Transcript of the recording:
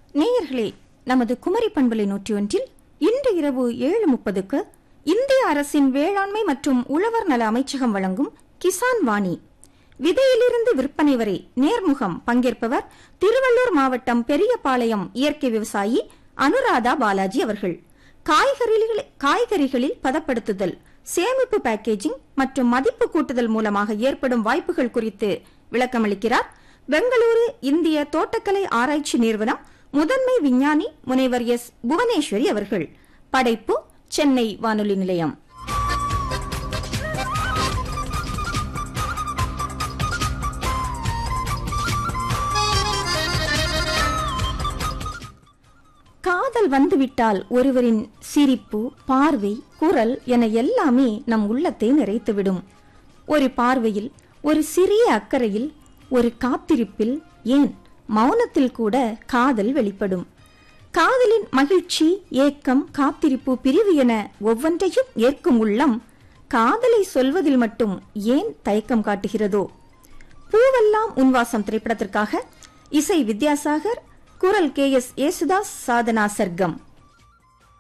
நேயர்களே நமது குமரி பண்பலை நூற்றி ஒன்றில் இன்று இரவு ஏழு முப்பதுக்கு இந்திய அரசின் வேளாண்மை மற்றும் உழவர் நல அமைச்சகம் வழங்கும் கிசான் வாணி விதையிலிருந்து விற்பனை வரை நேர்முகம் பங்கேற்பவர் திருவள்ளூர் மாவட்டம் பெரியபாளையம் இயற்கை விவசாயி அனுராதா பாலாஜி அவர்கள் காய்கறிகளில் காய்கறிகளில் பதப்படுத்துதல் சேமிப்பு பேக்கேஜிங் மற்றும் மதிப்பு கூட்டுதல் மூலமாக ஏற்படும் வாய்ப்புகள் குறித்து விளக்கமளிக்கிறார் பெங்களூரு இந்திய தோட்டக்கலை ஆராய்ச்சி நிறுவனம் முதன்மை விஞ்ஞானி முனைவர் எஸ் புவனேஸ்வரி அவர்கள் படைப்பு சென்னை வானொலி நிலையம் காதல் வந்துவிட்டால் ஒருவரின் சிரிப்பு பார்வை குரல் என எல்லாமே நம் உள்ளத்தை நிறைத்துவிடும் ஒரு பார்வையில் ஒரு சிறிய அக்கறையில் ஒரு காத்திருப்பில் ஏன் மௌனத்தில் கூட காதல் வெளிப்படும் காதலின் மகிழ்ச்சி ஏக்கம் காத்திருப்பு பிரிவு என ஒவ்வொன்றையும் ஏற்கும் உள்ளம் காதலை சொல்வதில் மட்டும் ஏன் தயக்கம் காட்டுகிறதோ பூவெல்லாம் உன்வாசம் திரைப்படத்திற்காக இசை வித்யாசாகர் குரல் கே எஸ் ஏசுதாஸ் சாதனா சர்க்கம்